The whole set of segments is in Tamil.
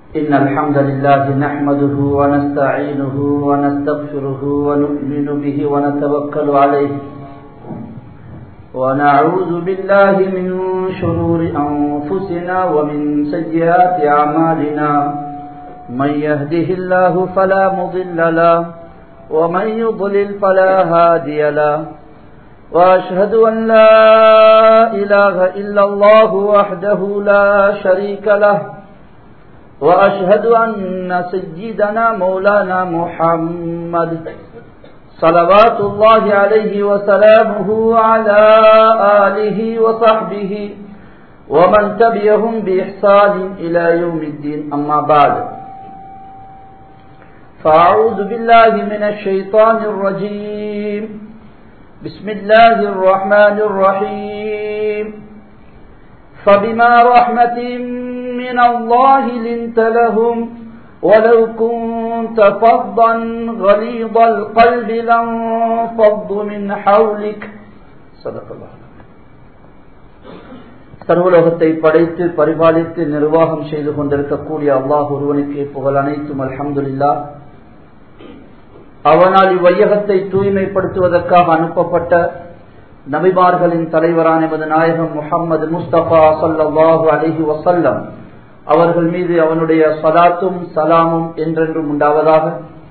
إن الحمد لله نحمده ونستعينه ونستغفره ونؤمن به ونتوكل عليه ونعوذ بالله من شرور أنفسنا ومن سيئات أعمالنا من يهده الله فلا مضل له ومن يضلل فلا هادي له وأشهد أن لا إله إلا الله وحده لا شريك له وأشهد أن سيدنا مولانا محمد صلوات الله عليه وسلامه على آله وصحبه ومن تبعهم بإحسان إلى يوم الدين أما بعد فأعوذ بالله من الشيطان الرجيم بسم الله الرحمن الرحيم فبما رحمة من الله لنت لهم ولو كنت فظا غليظ القلب لانفضوا من حولك صدق الله சர்வலோகத்தை படைத்து பரிபாலித்து நிர்வாகம் செய்து கொண்டிருக்கக்கூடிய அல்லாஹ் ஒருவனுக்கு புகழ் அனைத்தும் அல்ஹம்துல்லா அவனால் இவ்வையகத்தை தூய்மைப்படுத்துவதற்காக அனுப்பப்பட்ட நபிமார்களின் தலைவரான எமது நாயகம் முகமது முஸ்தபா சல்லாஹு அலிஹி வசல்லம் அவர்கள் மீது அவனுடைய சலாத்தும் சலாமும் என்றென்றும் உண்டாவதாக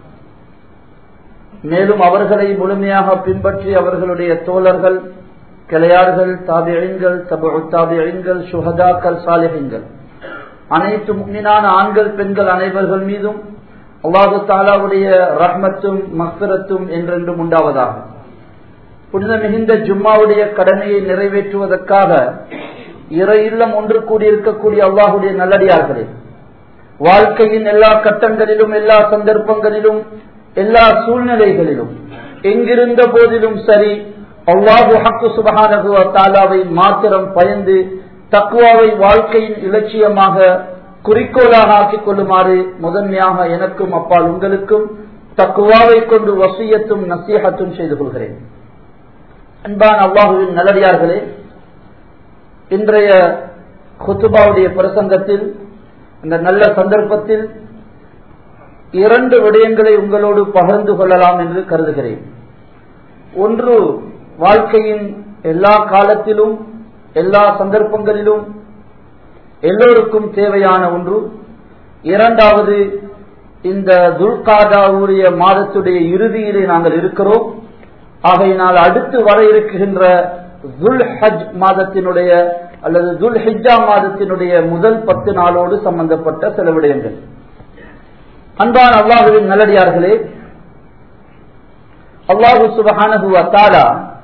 மேலும் அவர்களை முழுமையாக பின்பற்றி அவர்களுடைய தோழர்கள் கிளையார்கள் தாபியங்கள் தாபியங்கள் சுகதாக்கள் சாலிகங்கள் அனைத்து முன்னினான ஆண்கள் பெண்கள் அனைவர்கள் மீதும் அல்லாஹு தாலாவுடைய ரஹ்மத்தும் மக்சரத்தும் என்றென்றும் உண்டாவதாக புனித மிகுந்த ஜும்மாவுடைய கடமையை நிறைவேற்றுவதற்காக இறை இல்லம் ஒன்று கூடியிருக்கக்கூடிய அல்லாஹுடைய நல்லடியார்களே வாழ்க்கையின் எல்லா கட்டங்களிலும் எல்லா சந்தர்ப்பங்களிலும் எல்லா சூழ்நிலைகளிலும் எங்கிருந்த போதிலும் சரி அவ்வாறு ஹக்கு சுபகானகுவ தாலாவை மாத்திரம் பயந்து தக்குவாவை வாழ்க்கையின் இலட்சியமாக குறிக்கோளாக ஆக்கிக் கொள்ளுமாறு முதன்மையாக எனக்கும் அப்பால் உங்களுக்கும் தக்குவாவை கொண்டு வசியத்தும் நசீகத்தும் செய்து கொள்கிறேன் அன்பான் அல்லாஹுவின் நல்லடியார்களே இன்றைய குத்துபாவுடைய பிரசங்கத்தில் இந்த நல்ல சந்தர்ப்பத்தில் இரண்டு விடயங்களை உங்களோடு பகிர்ந்து கொள்ளலாம் என்று கருதுகிறேன் ஒன்று வாழ்க்கையின் எல்லா காலத்திலும் எல்லா சந்தர்ப்பங்களிலும் எல்லோருக்கும் தேவையான ஒன்று இரண்டாவது இந்த துல்காதாவுடைய மாதத்துடைய இறுதியிலே நாங்கள் இருக்கிறோம் ஆகையினால் அடுத்து வர இருக்கின்ற துல் ஹஜ் மாதத்தினுடைய அல்லது துல் ஹிஜா மாதத்தினுடைய முதல் பத்து நாளோடு சம்பந்தப்பட்ட சில விடயங்கள் அன்பான் அல்லாஹுவின் நல்லடியார்களே அல்லாஹு சுபஹானஹுவ தாலா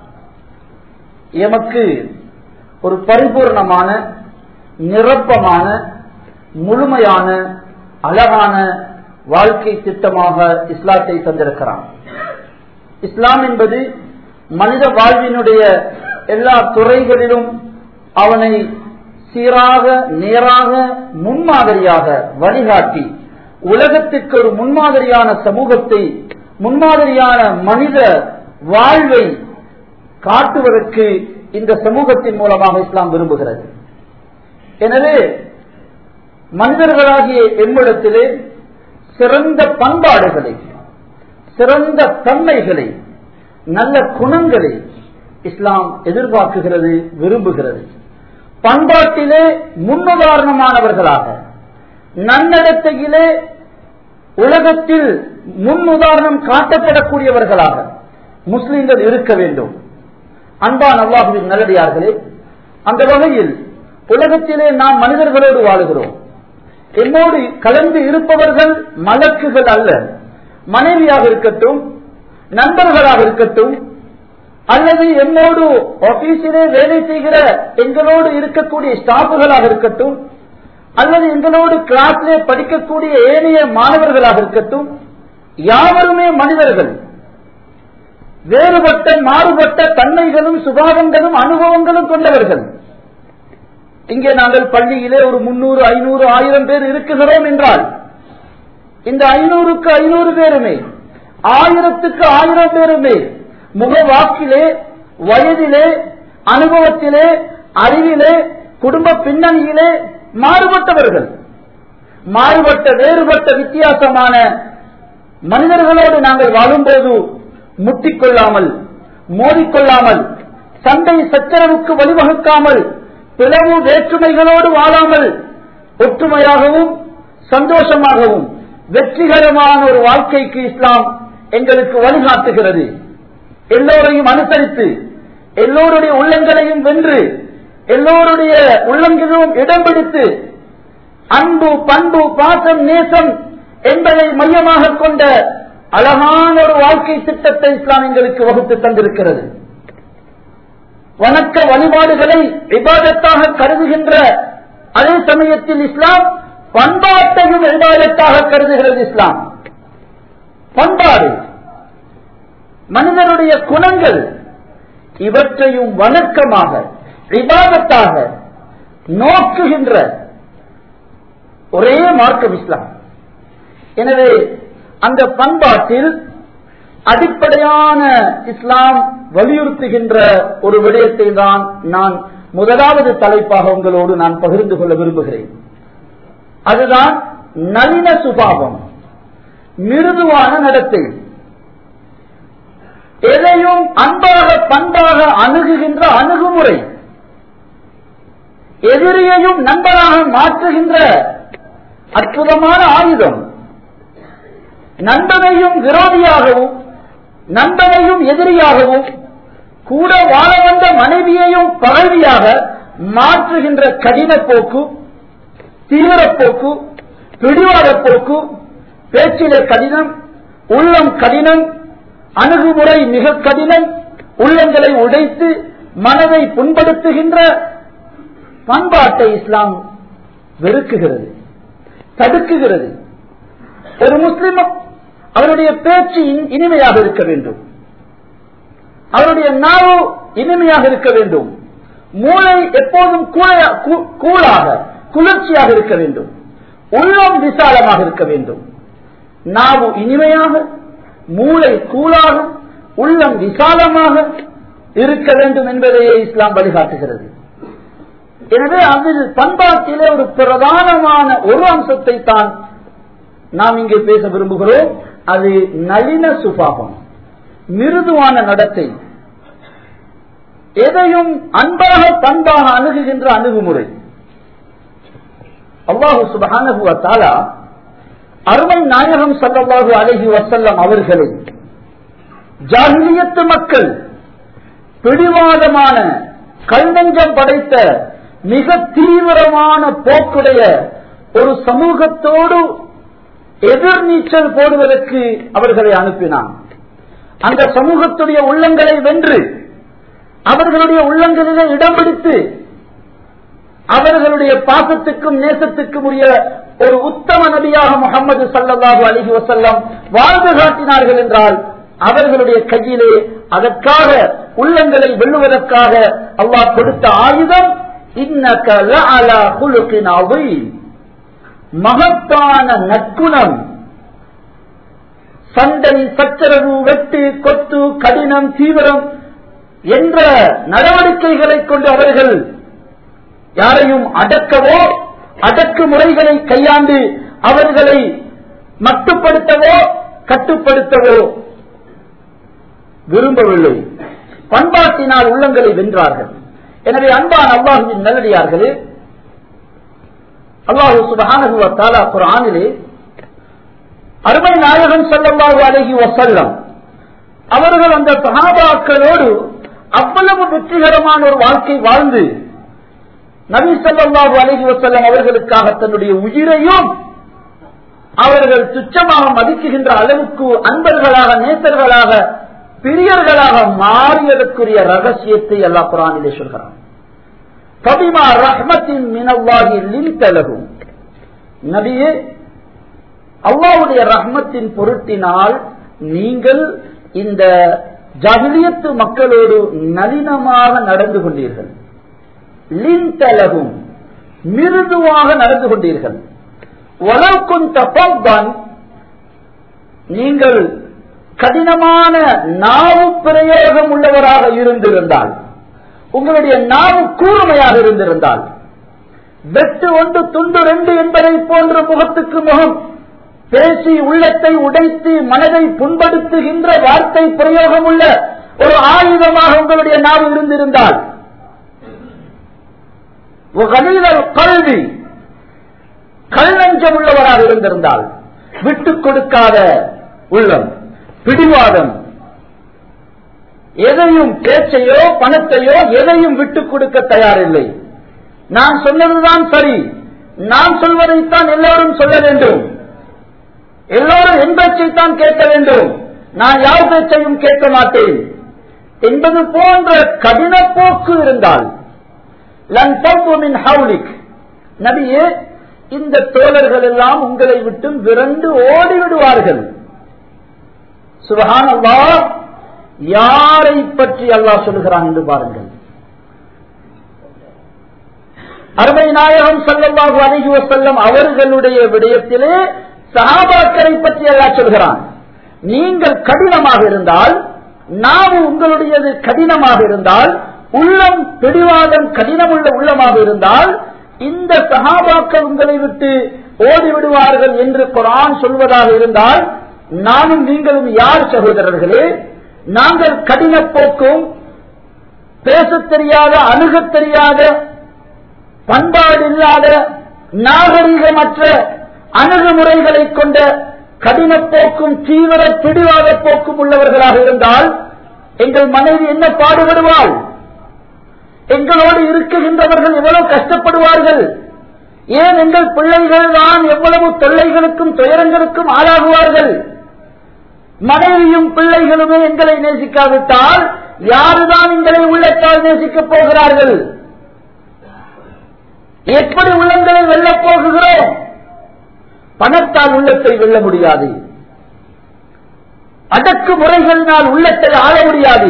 எமக்கு ஒரு பரிபூர்ணமான நிரப்பமான முழுமையான அழகான வாழ்க்கை திட்டமாக இஸ்லாத்தை தந்திருக்கிறான் இஸ்லாம் என்பது மனித வாழ்வினுடைய எல்லா துறைகளிலும் அவனை சீராக நேராக முன்மாதிரியாக வழிகாட்டி உலகத்திற்கு ஒரு முன்மாதிரியான சமூகத்தை முன்மாதிரியான மனித வாழ்வை காட்டுவதற்கு இந்த சமூகத்தின் மூலமாக இஸ்லாம் விரும்புகிறது எனவே மனிதர்களாகிய எம்மிடத்திலே சிறந்த பண்பாடுகளை சிறந்த தன்மைகளை நல்ல குணங்களை இஸ்லாம் எதிர்பார்க்குகிறது விரும்புகிறது பண்பாட்டிலே முன்னுதாரணமானவர்களாக நன்னடத்தையிலே உலகத்தில் முன்னுதாரணம் காட்டப்படக்கூடியவர்களாக முஸ்லிம்கள் இருக்க வேண்டும் அன்பான் அல்லாஹுவின் நல்லடியார்களே அந்த வகையில் உலகத்திலே நாம் மனிதர்களோடு வாழுகிறோம் என்னோடு கலந்து இருப்பவர்கள் மலக்குகள் அல்ல மனைவியாக இருக்கட்டும் நண்பர்களாக இருக்கட்டும் அல்லது என்னோடு ஆபீஸிலே வேலை செய்கிற எங்களோடு இருக்கக்கூடிய ஸ்டாஃபுகளாக இருக்கட்டும் அல்லது எங்களோடு கிளாஸ்லே படிக்கக்கூடிய ஏனைய மாணவர்களாக இருக்கட்டும் யாவருமே மனிதர்கள் வேறுபட்ட மாறுபட்ட தன்மைகளும் சுபாவங்களும் அனுபவங்களும் கொண்டவர்கள் இங்கே நாங்கள் பள்ளியிலே ஒரு முன்னூறு ஐநூறு ஆயிரம் பேர் இருக்குகிறோம் என்றால் இந்த ஐநூறுக்கு ஐநூறு பேருமே ஆயிரத்துக்கு ஆயிரம் பேருமே முகவாக்கிலே வயதிலே அனுபவத்திலே அறிவிலே குடும்ப பின்னணியிலே மாறுபட்டவர்கள் மாறுபட்ட வேறுபட்ட வித்தியாசமான மனிதர்களோடு நாங்கள் வாழும்போது முட்டிக்கொள்ளாமல் மோதிக்கொள்ளாமல் சண்டை சச்சரவுக்கு வழிவகுக்காமல் பிளவு வேற்றுமைகளோடு வாழாமல் ஒற்றுமையாகவும் சந்தோஷமாகவும் வெற்றிகரமான ஒரு வாழ்க்கைக்கு இஸ்லாம் எங்களுக்கு வழிகாட்டுகிறது எல்லோரையும் அனுசரித்து எல்லோருடைய உள்ளங்களையும் வென்று எல்லோருடைய உள்ளங்களிலும் இடம் பிடித்து அன்பு பண்பு பாசம் நேசம் என்பதை மையமாக கொண்ட அழகான ஒரு வாழ்க்கை திட்டத்தை இஸ்லாம் எங்களுக்கு வகுத்து தந்திருக்கிறது வணக்க வழிபாடுகளை விவாதத்தாக கருதுகின்ற அதே சமயத்தில் இஸ்லாம் பண்பாட்டையும் விவாதத்தாக கருதுகிறது இஸ்லாம் பண்பாடு மனிதனுடைய குணங்கள் இவற்றையும் வணக்கமாக விவாதத்தாக நோக்குகின்ற ஒரே மார்க்கம் இஸ்லாம் எனவே அந்த பண்பாட்டில் அடிப்படையான இஸ்லாம் வலியுறுத்துகின்ற ஒரு விடயத்தை தான் நான் முதலாவது தலைப்பாக உங்களோடு நான் பகிர்ந்து கொள்ள விரும்புகிறேன் அதுதான் நளின சுபாவம் மிருதுவான நடத்தை எதையும் அன்பாக பண்பாக அணுகுகின்ற அணுகுமுறை எதிரியையும் நண்பனாக மாற்றுகின்ற அற்புதமான ஆயுதம் நண்பனையும் விரோதியாகவும் நண்பனையும் எதிரியாகவும் கூட வாழ வந்த மனைவியையும் பகவியாக மாற்றுகின்ற கடின போக்கு தீவிர போக்கு பிடிவாத போக்கு பேச்சிலே கடினம் உள்ளம் கடினம் அணுகுமுறை மிக கடினம் உள்ளங்களை உடைத்து மனதை புண்படுத்துகின்ற பண்பாட்டை இஸ்லாம் வெறுக்குகிறது தடுக்குகிறது ஒரு முஸ்லிம் அவருடைய பேச்சு இனிமையாக இருக்க வேண்டும் அவருடைய நாவு இனிமையாக இருக்க வேண்டும் மூளை எப்போதும் கூலாக குளிர்ச்சியாக இருக்க வேண்டும் உள்ளம் விசாலமாக இருக்க வேண்டும் நாவு இனிமையாக மூளை கூலாக உள்ளம் விசாலமாக இருக்க வேண்டும் என்பதையே இஸ்லாம் வழிகாட்டுகிறது எனவே அதில் பண்பாட்டிலே ஒரு பிரதானமான ஒரு அம்சத்தை தான் நாம் இங்கே பேச விரும்புகிறோம் அது நளின சுபாவம் மிருதுவான நடத்தை எதையும் அன்பாக பண்பாக அணுகுகின்ற அணுகுமுறை அல்லாஹு சுபஹானகுவத்தாலா அருமை நாயகம் சல்லாஹு அலஹி வசல்லம் அவர்களை ஜாகிலியத்து மக்கள் பிடிவாதமான கல்நெஞ்சம் படைத்த மிக தீவிரமான போக்குடைய ஒரு சமூகத்தோடு எதிர்நீச்சல் போடுவதற்கு அவர்களை அனுப்பினான் அந்த சமூகத்துடைய உள்ளங்களை வென்று அவர்களுடைய உள்ளங்களிலே இடம் பிடித்து அவர்களுடைய பாசத்துக்கும் நேசத்துக்கும் உரிய ஒரு உத்தம நபியாக முகமது சல்லாஹூ அலிஹி வசல்லம் வாழ்ந்து காட்டினார்கள் என்றால் அவர்களுடைய கையிலே அதற்காக உள்ளங்களை வெல்லுவதற்காக அல்லாஹ் கொடுத்த ஆயுதம் மகத்தான நற்குணம் சண்டை சச்சரவு வெட்டு கொத்து கடினம் தீவிரம் என்ற நடவடிக்கைகளை கொண்டு அவர்கள் யாரையும் அடக்கவோ அடக்கு முறைகளை கையாண்டு அவர்களை மட்டுப்படுத்தவோ கட்டுப்படுத்தவோ விரும்பவில்லை பண்பாட்டினால் உள்ளங்களை வென்றார்கள் எனவே அன்பான் அல்லாஹுவின் நல்லடியார்களே அல்லாஹு சுபஹானகுவத்தாலா குரானிலே அருமை நாயகம் செல்லல்லாஹு அழகி வசல்லம் அவர்கள் அந்த சகாபாக்களோடு அவ்வளவு வெற்றிகரமான ஒரு வாழ்க்கை வாழ்ந்து நபி சல்லாஹூ அலஹி வசல்லம் அவர்களுக்காக தன்னுடைய உயிரையும் அவர்கள் துச்சமாக மதிக்குகின்ற அளவுக்கு அன்பர்களாக நேசர்களாக பிரியர்களாக மாறியதற்குரிய ரகசியத்தை அல்லா குரானிலே சொல்கிறான் கபிமா ரஹ்மத்தின் மினவாகி லிந்தலகும் நபியே அல்லாவுடைய ரஹ்மத்தின் பொருட்டினால் நீங்கள் இந்த ஜகிலியத்து மக்களோடு நளினமாக நடந்து கொண்டீர்கள் லிந்தலகும் மிருதுவாக நடந்து கொண்டீர்கள் வளர்க்கும் தப்பம் நீங்கள் கடினமான நாவு பிரயோகம் உள்ளவராக இருந்திருந்தால் உங்களுடைய நாவு கூர்மையாக இருந்திருந்தால் வெட்டு ஒன்று துண்டு ரெண்டு என்பதை போன்ற முகத்துக்கு முகம் பேசி உள்ளத்தை உடைத்து மனதை புண்படுத்துகின்ற வார்த்தை பிரயோகம் உள்ள ஒரு ஆயுதமாக உங்களுடைய நாவு இருந்திருந்தால் கல்வி கல்லஞ்சம் உள்ளவராக இருந்திருந்தால் விட்டுக் கொடுக்காத உள்ளம் பிடிவாதம் எதையும் பேச்சையோ பணத்தையோ எதையும் விட்டுக் கொடுக்க தயாரில்லை நான் சொன்னதுதான் சரி நான் சொல்வதைத்தான் எல்லோரும் சொல்ல வேண்டும் எல்லோரும் என் பேச்சைத்தான் கேட்க வேண்டும் நான் யார் பேச்சையும் கேட்க மாட்டேன் என்பது போன்ற கடின போக்கு இருந்தால் நபியே இந்த தோழர்கள் எல்லாம் உங்களை விட்டு விரண்டு ஓடி விடுவார்கள் சுபகான் அல்லா யாரை பற்றி அல்லாஹ் சொல்கிறான் என்று பாருங்கள் அருமை நாயகம் சல்லல்லாஹு அலைஹி வஸல்லம் அவர்களுடைய விடயத்திலே சஹாபாக்களை பற்றி அல்லாஹ் சொல்கிறான் நீங்கள் கடினமாக இருந்தால் நாவு உங்களுடையது கடினமாக இருந்தால் உள்ளம் பிடிவாதம் கடினமுள்ள உள்ளமாக இருந்தால் இந்த சகாபாக்கள் உங்களை விட்டு ஓடிவிடுவார்கள் என்று குரான் சொல்வதாக இருந்தால் நானும் நீங்களும் யார் சகோதரர்களே நாங்கள் கடின போக்கும் பேசத் தெரியாத அணுகத் தெரியாத பண்பாடு இல்லாத நாகரிகமற்ற அணுகுமுறைகளை கொண்ட கடின போக்கும் தீவிர பிடிவாத போக்கும் உள்ளவர்களாக இருந்தால் எங்கள் மனைவி என்ன பாடுபடுவாள் எங்களோடு இருக்குகின்றவர்கள் எவ்வளவு கஷ்டப்படுவார்கள் ஏன் எங்கள் பிள்ளைகள் தான் எவ்வளவு தொல்லைகளுக்கும் துயரங்களுக்கும் ஆளாகுவார்கள் மனைவியும் பிள்ளைகளுமே எங்களை நேசிக்காவிட்டால் யாருதான் எங்களை உள்ளத்தால் நேசிக்கப் போகிறார்கள் எப்படி உள்ளங்களை வெல்லப் போகுகிறோம் பணத்தால் உள்ளத்தை வெல்ல முடியாது அடக்கு முறைகளினால் உள்ளத்தை ஆள முடியாது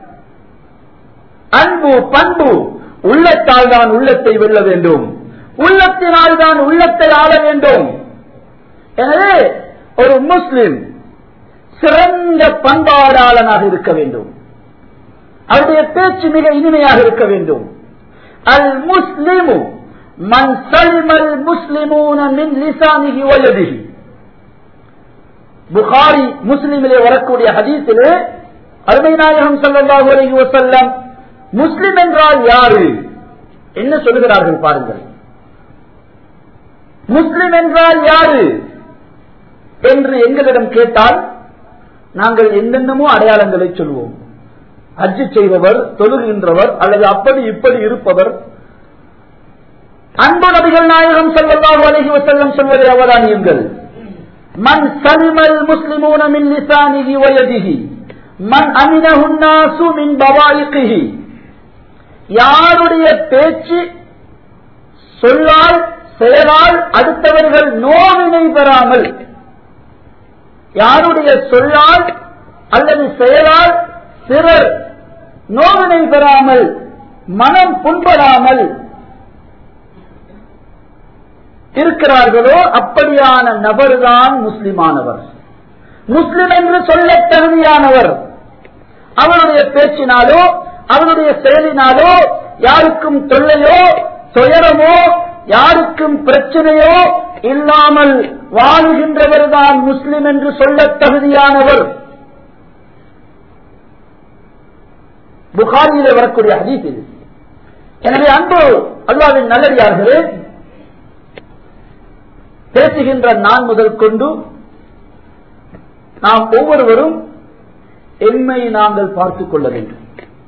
அன்பு பண்பு உள்ளத்தால் தான் உள்ளத்தை வெல்ல வேண்டும் உள்ளத்தினால் தான் உள்ளத்தை ஆள வேண்டும் எனவே ஒரு முஸ்லிம் சிறந்த பண்பாடாளனாக இருக்க வேண்டும் அவருடைய பேச்சு மிக இனிமையாக இருக்க வேண்டும் அல் முஸ்லிமு மன் சலிமல் முஸ்லிமூன மின் லிசானிகி வயதிகி புகாரி முஸ்லிமிலே வரக்கூடிய ஹதீஸிலே அருமை நாயகம் சல்லாஹூ அலைஹி வஸல்லம் முஸ்லிம் என்றால் யாரு என்ன சொல்லுகிறார்கள் பாருங்கள் முஸ்லிம் என்றால் யாரு என்று எங்களிடம் கேட்டால் நாங்கள் என்னென்னமோ அடையாளங்களை சொல்வோம் அஜி செய்பவர் தொழுகின்றவர் அல்லது அப்படி இப்படி இருப்பவர் அன்பு நபிகள் நாயகம் செல்லல்லாஹு அலைஹி வஸல்லம் சொல்வதை அவதானியுங்கள் மன் சலிமல் முஸ்லிமூன மின் லிசானிஹி வயதிஹி மன் அமினஹு நாசு மின் பவாயிகிஹி யாருடைய பேச்சு சொல்லால் செயலால் அடுத்தவர்கள் நோவினை பெறாமல் யாருடைய சொல்லால் அல்லது செயலால் சிறர் நோவினை பெறாமல் மனம் புண்படாமல் இருக்கிறார்களோ அப்படியான நபர்தான் முஸ்லிமானவர் முஸ்லிம் என்று சொல்ல தகுதியானவர் அவருடைய பேச்சினாலோ அவருடைய செயலினாலோ யாருக்கும் தொல்லையோ துயரமோ யாருக்கும் பிரச்சனையோ இல்லாமல் வாழுகின்றவர் தான் முஸ்லிம் என்று சொல்ல தகுதியானவர் புகாரியிலே வரக்கூடிய ஹதீஸ் இது எனவே அன்பு அல்லாவின் நல்லடியார்களே பேசுகின்ற நான் முதல் கொண்டு நாம் ஒவ்வொருவரும் எண்மை நாங்கள் பார்த்துக் கொள்ள வேண்டும்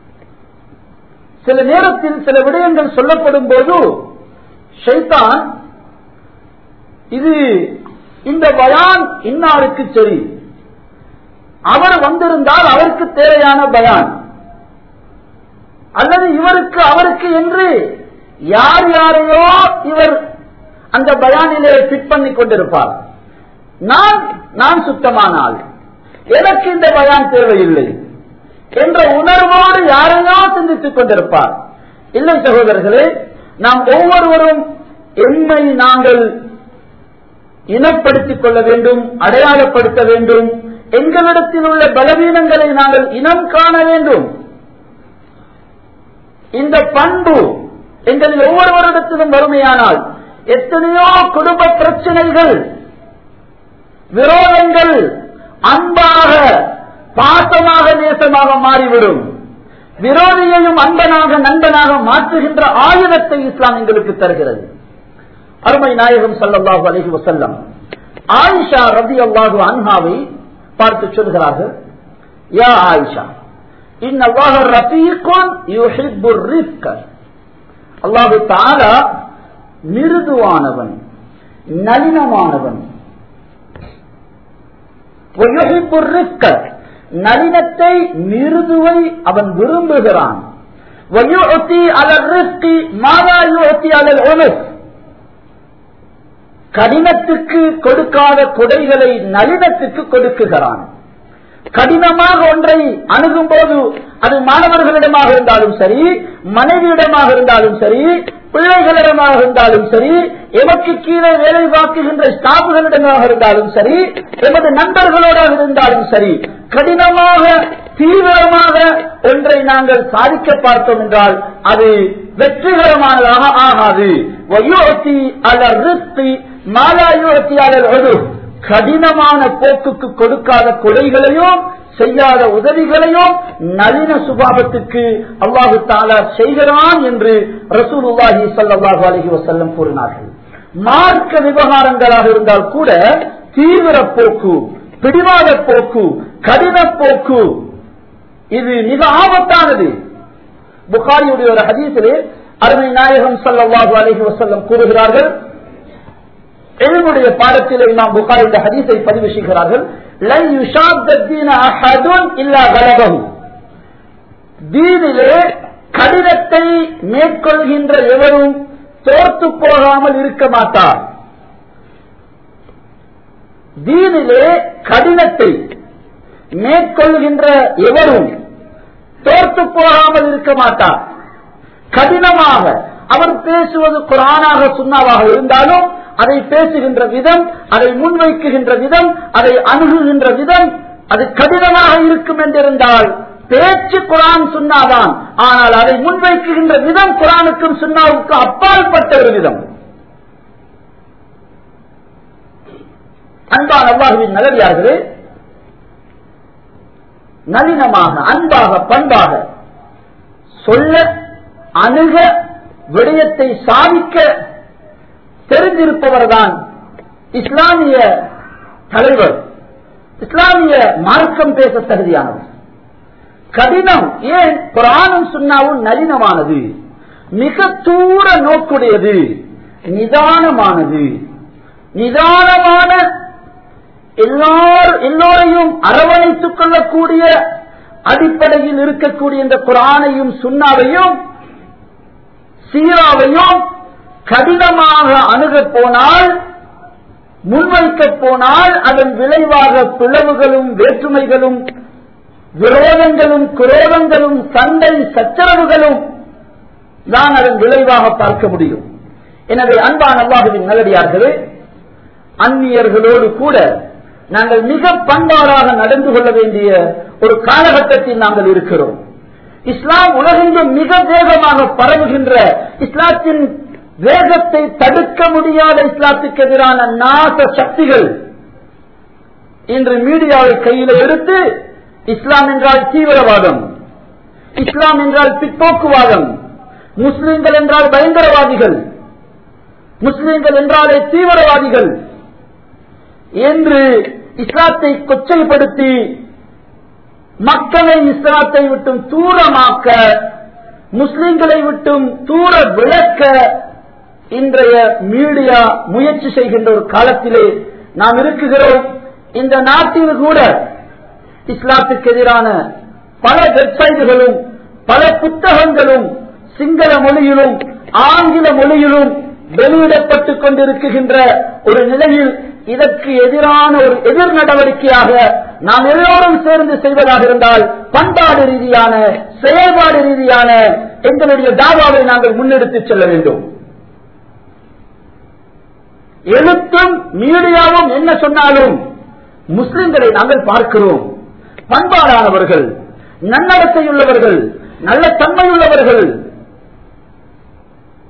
சில நேரத்தில் சில விடயங்கள் சொல்லப்படும் போது ஷைத்தான் இது இந்த பயான் இன்னாருக்கு சரி அவர் வந்திருந்தால் அவருக்கு தேவையான பயான் அல்லது இவருக்கு அவருக்கு என்று யார் யாரையோ இவர் அந்த பயானிலே ஃபிட் பண்ணி கொண்டிருப்பார் நான் நான் சுத்தமானால் எனக்கு இந்த பயான் தேவையில்லை என்ற உணர்வோடு யாரையோ சிந்தித்துக் கொண்டிருப்பார் இல்லை சகோதரர்களே நாம் ஒவ்வொருவரும் எண்மை நாங்கள் இனப்படுத்திக் கொள்ள வேண்டும் அடையாளப்படுத்த வேண்டும் எங்களிடத்தில் உள்ள பலவீனங்களை நாங்கள் இனம் காண வேண்டும் இந்த பண்பு எங்களில் ஒவ்வொருவரிடத்திலும் வறுமையானால் எத்தனையோ குடும்ப பிரச்சனைகள் விரோதங்கள் அன்பாக பாசமாக நேசமாக மாறிவிடும் விரோதியையும் அன்பனாக நண்பனாக மாற்றுகின்ற ஆயுதத்தை இஸ்லாம் எங்களுக்கு தருகிறது அருமை நாயகம் சல்லல்லாஹு அலைஹி வஸல்லம் ஆயிஷா ரபி அல்லாஹு அன்ஹாவை பார்த்து சொல்கிறார்கள் யா ஆயிஷா இன் அல்லாஹ் ரஃபீக்குன் யுஹிப்பு ரிஃப்க அல்லாஹு தஆலா மிருதுவானவன் நளினமானவன் وَيُحِبُّ الرِّفْقَ நளினத்தை மிருதுவை அவன் விரும்புகிறான் وَيُعْطِي عَلَى الرِّفْقِ مَا لَا يُعْطِي عَلى الْعُنُفِ கடினத்துக்கு கொடுக்காத கொடைகளை நளினத்துக்கு கொடுக்குகிறான் கடினமாக ஒன்றை அணுகும் போது அது மாணவர்களிடமாக இருந்தாலும் சரி மனைவியிடமாக இருந்தாலும் சரி பிள்ளைகளிடமாக இருந்தாலும் சரி எமக்கு கீழே வேலை பார்க்குகின்ற ஸ்டாஃப்களிடமாக இருந்தாலும் சரி எமது நண்பர்களோடாக இருந்தாலும் சரி கடினமாக தீவிரமாக ஒன்றை நாங்கள் சாதிக்க பார்த்தோம் என்றால் அது வெற்றிகரமானதாக ஆகாது வயோத்தி அலர் ரிஸ்தி மாலாயோத்தி அலர் ஒது கடினமான போக்குக்கு கொடுக்காத கொலைகளையும் செய்யாத உதவிகளையும் நளின சுபாவத்துக்கு அல்லாஹு தாலா செய்கிறான் என்று ரசூலுல்லாஹி ஸல்லல்லாஹு அலைஹி வஸல்லம் கூறினார்கள் மார்க்க விவகாரங்களாக இருந்தால் கூட தீவிர போக்கு பிடிவாத போக்கு கடின போக்கு இது மிக ஆபத்தானது புகாரியுடைய ஒரு ஹதீஸிலே அருமை நாயகம் ஸல்லல்லாஹு அலைஹி வஸல்லம் கூறுகிறார்கள் என்னுடைய பாடத்தில் இமாம் புகார் இந்த ஹதீஸை பதிவு செய்கிறார்கள் லன் யுஷாத்த தீன அஹதுன் இல்லா கலபஹு தீனிலே கடினத்தை மேற்கொள்கின்ற எவரும் தோர்த்து போகாமல் இருக்க மாட்டார் தீனிலே கடினத்தை மேற்கொள்கின்ற எவரும் தோர்த்து போகாமல் இருக்க மாட்டார் கடினமாக அவர் பேசுவது குரானாக சுண்ணாவாக இருந்தாலும் அதை பேசுகின்ற விதம் அதை முன்வைக்குகின்ற விதம் அதை அணுகுகின்ற விதம் அது கடினமாக இருக்கும் என்றிருந்தால் பேச்சு குரான் சுண்ணாதான் ஆனால் அதை முன்வைக்குகின்ற விதம் குரானுக்கும் சுண்ணாவுக்கும் அப்பாற்பட்ட ஒரு விதம் அன்பான அல்லாஹுவின் நல்லடியார்களே நளினமாக அன்பாக பண்பாக சொல்ல அணுக விடயத்தை சாதிக்க தெரிந்திருப்பவர் தான் இஸ்லாமிய தலைவர் இஸ்லாமிய மார்க்கம் பேச தகுதியானவர் கடினம் ஏன் குரானும் சுண்ணாவும் நளினமானது மிக தூர நோக்குடையது நிதானமானது நிதானமான எல்லார் எல்லோரையும் அரவணைத்துக் கொள்ளக்கூடிய அடிப்படையில் இருக்கக்கூடிய இந்த குரானையும் சுண்ணாவையும் சீராவையும் கடினமாக அணுகப் போனால் முன்வைக்க போனால் அதன் விளைவாக பிளவுகளும் வேற்றுமைகளும் விரோதங்களும் குரோதங்களும் சண்டை சச்சரவுகளும் தான் அதன் விளைவாக பார்க்க முடியும் எனவே அன்பான அல்லாஹுவின் நல்லடியார்களே அந்நியர்களோடு கூட நாங்கள் மிக பண்பாடாக நடந்து கொள்ள வேண்டிய ஒரு காலகட்டத்தில் நாங்கள் இருக்கிறோம் இஸ்லாம் உலகெங்கும் மிக வேகமாக பரவுகின்ற இஸ்லாத்தின் வேகத்தை தடுக்க முடியாத இஸ்லாத்துக்கு எதிரான நாச சக்திகள் இன்று மீடியாவை கையில் எடுத்து இஸ்லாம் என்றால் தீவிரவாதம் இஸ்லாம் என்றால் பிற்போக்குவாதம் முஸ்லிம்கள் என்றால் பயங்கரவாதிகள் முஸ்லிம்கள் என்றாலே தீவிரவாதிகள் என்று இஸ்லாத்தை கொச்சைப்படுத்தி மக்களை இஸ்லாத்தை விட்டும் தூரமாக்க முஸ்லிம்களை விட்டும் தூர விளக்க இன்றைய மீடியா முயற்சி செய்கின்ற ஒரு காலத்திலே நாம் இருக்குகிறோம் இந்த நாட்டில் கூட இஸ்லாத்துக்கு எதிரான பல வெப்சைட்டுகளும் பல புத்தகங்களும் சிங்கள மொழியிலும் ஆங்கில மொழியிலும் வெளியிடப்பட்டுக் கொண்டிருக்கின்ற ஒரு நிலையில் இதற்கு எதிரான ஒரு எதிர் நடவடிக்கையாக நாம் எல்லோரும் சேர்ந்து செய்வதாக இருந்தால் பண்பாடு ரீதியான செயல்பாடு ரீதியான எங்களுடைய தாவாவை நாங்கள் முன்னெடுத்துச் செல்ல வேண்டும் எழுத்தும் மீடியாவும் என்ன சொன்னாலும் முஸ்லிம்களை நாங்கள் பார்க்கிறோம் பண்பாடானவர்கள் நன்னடத்தையுள்ளவர்கள் நல்ல தன்மையுள்ளவர்கள்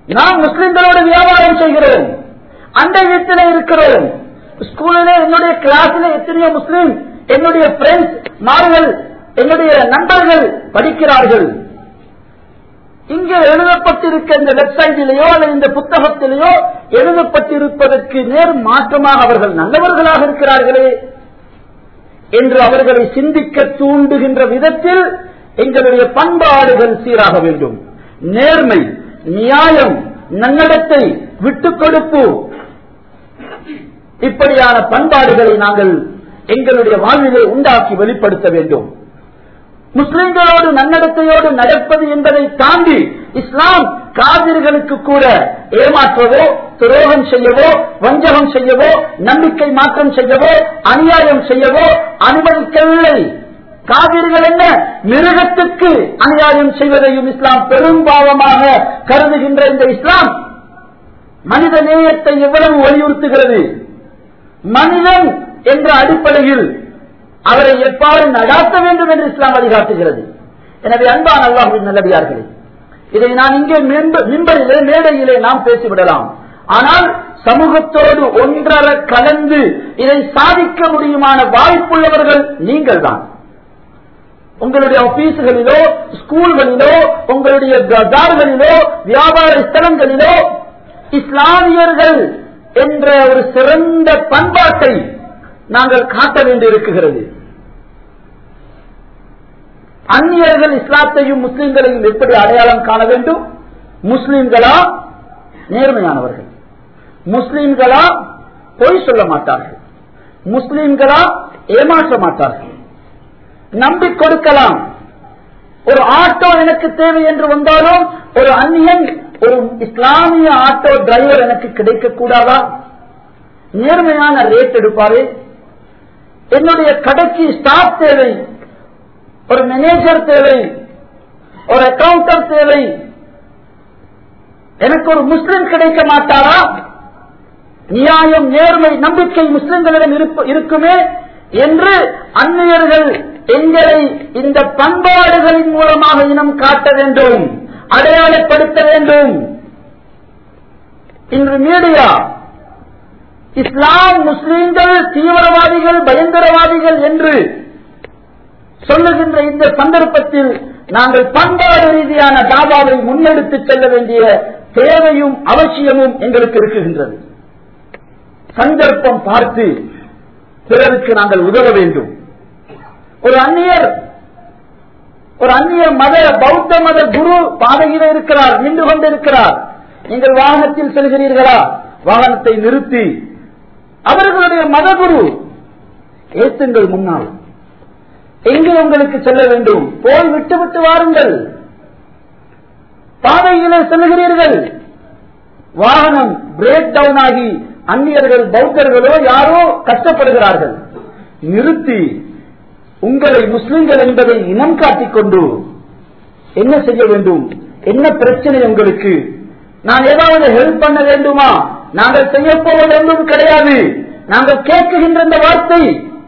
நாம் முஸ்லிம்களோடு வியாபாரம் செய்கிறோம் அந்த வீட்டில் இருக்கிறோம் ஸ்கூலில் என்னுடைய கிளாஸில் எத்தனையோ முஸ்லிம் என்னுடைய ஃப்ரெண்ட்ஸ் மார்கள் என்னுடைய நண்பர்கள் படிக்கிறார்கள் இங்கே எழுதப்பட்டிருக்க இந்த வெப்சைட்டிலேயோ அல்லது இந்த புத்தகத்திலேயோ எழுதப்பட்டிருப்பதற்கு நேர் மாற்றமாக அவர்கள் நல்லவர்களாக இருக்கிறார்களே என்று அவர்களை சிந்திக்க தூண்டுகின்ற விதத்தில் எங்களுடைய பண்பாடுகள் சீராக வேண்டும் நேர்மை நியாயம் நன்னடத்தை விட்டுக் கொடுப்பு இப்படியான பண்பாடுகளை நாங்கள் எங்களுடைய வாழ்விலே உண்டாக்கி வெளிப்படுத்த வேண்டும் முஸ்லிம்களோடு நன்னடத்தையோடு நடப்பது என்பதை தாண்டி இஸ்லாம் காவிர்களுக்கு கூட ஏமாற்றவோ துரோகம் செய்யவோ வஞ்சகம் செய்யவோ நம்பிக்கை மாற்றம் செய்யவோ அநியாயம் செய்யவோ அனுமதிக்கவில்லை காவிர்கள் என்ன மிருகத்துக்கு அநியாயம் செய்வதையும் இஸ்லாம் பெரும்பாவமாக கருதுகின்ற இந்த இஸ்லாம் மனித நேயத்தை எவ்வளவு வலியுறுத்துகிறது மனிதன் என்ற அடிப்படையில் அவரை எவ்வாறு நடாத்த வேண்டும் என்று இஸ்லாம் வழிகாட்டுகிறது எனவே அன்பான் அல்லாஹின் நல்லடியார்களே இதை நான் இங்கே மின்பரிலே மேடையிலே நாம் பேசிவிடலாம் ஆனால் சமூகத்தோடு ஒன்றர கலந்து இதை சாதிக்க முடியுமான வாய்ப்புள்ளவர்கள் நீங்கள் தான் உங்களுடைய ஆபீஸ்களிலோ ஸ்கூல்களிலோ உங்களுடைய பஜார்களிலோ வியாபார ஸ்தலங்களிலோ இஸ்லாமியர்கள் என்ற ஒரு சிறந்த பண்பாட்டை நாங்கள் காட்ட வேண்டியிருக்கிறது அந்நியர்கள் இஸ்லாத்தையும் முஸ்லிம்களையும் எப்படி அடையாளம் காண வேண்டும் முஸ்லிம்களா நேர்மையானவர்கள் முஸ்லிம்களா பொய் சொல்ல மாட்டார்கள் முஸ்லிம்களா ஏமாற்ற மாட்டார்கள் நம்பி கொடுக்கலாம் ஒரு ஆட்டோ எனக்கு தேவை என்று வந்தாலும் ஒரு அந்நியன் ஒரு இஸ்லாமிய ஆட்டோ டிரைவர் எனக்கு கிடைக்க கூடாதா நேர்மையான ரேட் எடுப்பாரு என்னுடைய கடைக்கு ஸ்டாஃப் தேவை ஒரு மேனேஜர் தேவை ஒரு அக்கௌண்டர் தேவை எனக்கு ஒரு முஸ்லிம் கிடைக்க மாட்டாரா நியாயம் நேர்மை நம்பிக்கை முஸ்லிம்களிடம் இருக்குமே என்று அந்நியர்கள் எங்களை இந்த பண்பாடுகளின் மூலமாக இனம் காட்ட வேண்டும் அடையாளப்படுத்த வேண்டும் இன்று மீடியா இஸ்லாம் முஸ்லிம்கள் தீவிரவாதிகள் பயங்கரவாதிகள் என்று சொல்லுகின்ற இந்த சந்தர்ப்பத்தில் நாங்கள் பண்பாடு ரீதியான தாபாவை முன்னெடுத்து செல்ல வேண்டிய தேவையும் அவசியமும் எங்களுக்கு இருக்குகின்றது சந்தர்ப்பம் பார்த்து பிறருக்கு நாங்கள் உதவ வேண்டும் ஒரு அந்நியர் ஒரு அந்நிய மத பௌத்த மத குரு பாதையில இருக்கிறார் நின்று கொண்டிருக்கிறார் நீங்கள் வாகனத்தில் செல்கிறீர்களா வாகனத்தை நிறுத்தி அவர்களுடைய மதகுரு ஏத்துங்கள் முன்னால் எங்கு உங்களுக்கு செல்ல வேண்டும் போய் விட்டு விட்டு வாருங்கள் பாதையிலே செல்கிறீர்கள் வாகனம் பிரேக் டவுன் ஆகி அந்நியர்கள் பௌத்தர்களோ யாரோ கஷ்டப்படுகிறார்கள் நிறுத்தி உங்களை முஸ்லிம்கள் என்பதை இனம் காட்டிக் கொண்டு என்ன செய்ய வேண்டும் என்ன பிரச்சனை உங்களுக்கு நான் ஏதாவது ஹெல்ப் பண்ண வேண்டுமா நாங்கள் செய்ய போவது ஒன்றும் கிடையாது நாங்கள் கேட்குகின்ற இந்த வார்த்தை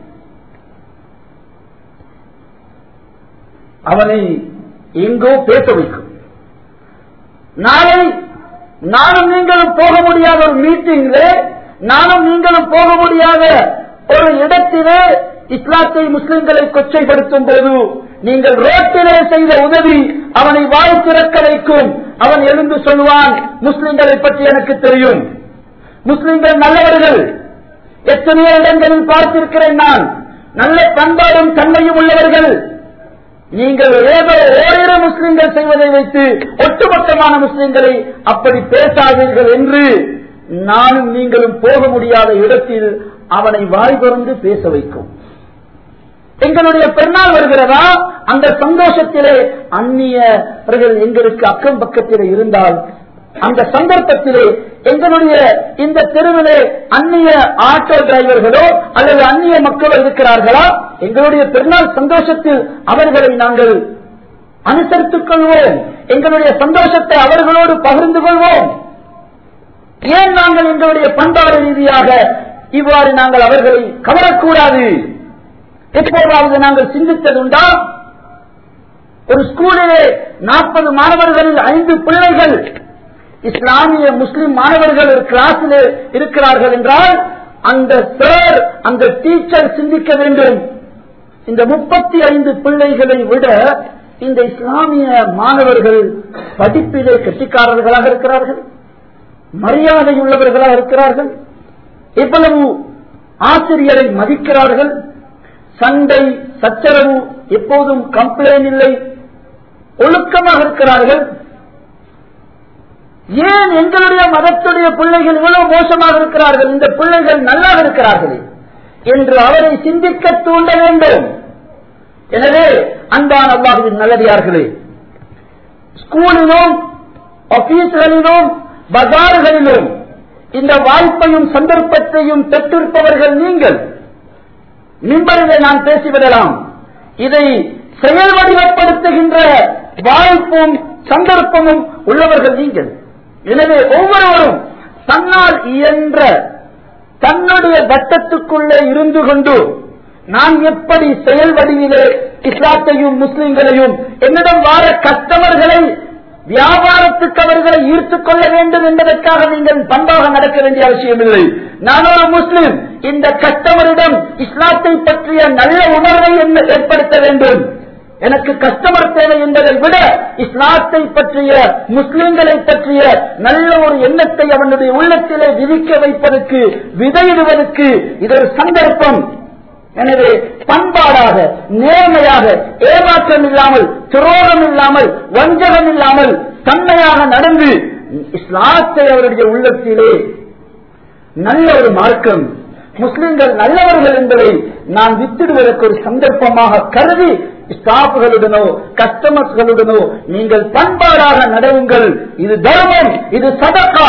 அவனை எங்கோ பேச வைக்கும் நாளை நானும் நீங்களும் போக முடியாத ஒரு மீட்டிங்ல நானும் நீங்களும் போக முடியாத ஒரு இடத்திலே இஸ்லாத்தை முஸ்லிம்களை கொச்சைப்படுத்தும் போது நீங்கள் ரோட்டிலே செய்த உதவி அவனை வாய் திறக்க வைக்கும் அவன் எழுந்து சொல்வான் முஸ்லிம்களை பற்றி எனக்கு தெரியும் முஸ்லிம்கள் நல்லவர்கள் எத்தனையோ இடங்களில் பார்த்திருக்கிறேன் நான் நல்ல பண்பாடும் தன்மையும் உள்ளவர்கள் நீங்கள் ஏதோ ஓரிரு முஸ்லிம்கள் செய்வதை வைத்து ஒட்டுமொத்தமான முஸ்லிம்களை அப்படி பேசாதீர்கள் என்று நானும் நீங்களும் போக முடியாத இடத்தில் அவனை வாய் திறந்து பேச வைக்கும் எங்களுடைய பெருநாள் வருகிறதா அந்த சந்தோஷத்திலே அந்நியவர்கள் எங்களுக்கு அக்கம் பக்கத்திலே இருந்தால் அந்த சந்தர்ப்பத்திலே எங்களுடைய இந்த தெருவிலே அந்நிய ஆட்டோ டிரைவர்களோ அல்லது அந்நிய மக்களோ இருக்கிறார்களா எங்களுடைய பெருநாள் சந்தோஷத்தில் அவர்களை நாங்கள் அனுசரித்துக் கொள்வோம் எங்களுடைய சந்தோஷத்தை அவர்களோடு பகிர்ந்து கொள்வோம் ஏன் நாங்கள் எங்களுடைய பண்பாடு ரீதியாக இவ்வாறு நாங்கள் அவர்களை கவரக்கூடாது எப்போதாவது நாங்கள் சிந்தித்ததுண்டா ஒரு ஸ்கூலிலே நாற்பது மாணவர்களில் ஐந்து பிள்ளைகள் இஸ்லாமிய முஸ்லிம் மாணவர்கள் ஒரு கிளாஸில் இருக்கிறார்கள் என்றால் அந்த சார் அந்த டீச்சர் சிந்திக்க வேண்டும் இந்த முப்பத்தி ஐந்து பிள்ளைகளை விட இந்த இஸ்லாமிய மாணவர்கள் படிப்பிலே கெட்டிக்காரர்களாக இருக்கிறார்கள் மரியாதை உள்ளவர்களாக இருக்கிறார்கள் இவ்வளவு ஆசிரியரை மதிக்கிறார்கள் சண்டை சச்சரவு எப்போதும் கம்ப்ளைண்ட் இல்லை ஒழுக்கமாக இருக்கிறார்கள் ஏன் எங்களுடைய மதத்துடைய பிள்ளைகள் இவ்வளவு மோசமாக இருக்கிறார்கள் இந்த பிள்ளைகள் நல்லாக இருக்கிறார்களே என்று அவரை சிந்திக்க தூண்ட வேண்டும் எனவே அன்பான அல்லாஹுவின் நல்லடியார்களே ஸ்கூலிலும் ஆபீஸ்களிலும் பஜார்களிலும் இந்த வாய்ப்பையும் சந்தர்ப்பத்தையும் பெற்றிருப்பவர்கள் நீங்கள் மின்பரிலே நான் பேசிவிடலாம் இதை செயல் வடிவப்படுத்துகின்ற வாய்ப்பும் சந்தர்ப்பமும் உள்ளவர்கள் நீங்கள் எனவே ஒவ்வொருவரும் தன்னால் இயன்ற தன்னுடைய வட்டத்துக்குள்ளே இருந்து கொண்டு நான் எப்படி செயல் வடிவிலே இஸ்லாத்தையும் முஸ்லிம்களையும் என்னிடம் வார கஸ்டமர்களை வியாபாரத்துக்கு அவர்களை ஈர்த்துக் கொள்ள வேண்டும் என்பதற்காக நீங்கள் பண்பாக நடக்க வேண்டிய அவசியமில்லை நான் ஒரு முஸ்லிம் இந்த கஸ்டமரிடம் இஸ்லாத்தை பற்றிய நல்ல உணர்வை என்ன ஏற்படுத்த வேண்டும் எனக்கு கஸ்டமர் தேவை என்பதை விட இஸ்லாத்தை பற்றிய முஸ்லிம்களை பற்றிய நல்ல ஒரு எண்ணத்தை அவனுடைய உள்ளத்திலே விதிக்க வைப்பதற்கு விதையிடுவதற்கு இது ஒரு சந்தர்ப்பம் எனவே பண்பாடாக நேர்மையாக ஏமாற்றம் இல்லாமல் துரோகம் இல்லாமல் வஞ்சகம் இல்லாமல் தன்மையாக நடந்து இஸ்லாத்தை அவருடைய உள்ளத்திலே நல்ல ஒரு மார்க்கம் முஸ்லிம்கள் நல்லவர்கள் என்பதை நான் வித்திடுவதற்கு ஒரு சந்தர்ப்பமாக கருதி ஸ்டாஃப்களுடனோ கஸ்டமர்ஸ்களுடனோ நீங்கள் பண்பாடாக நடவுங்கள் இது தர்மம் இது சதக்கா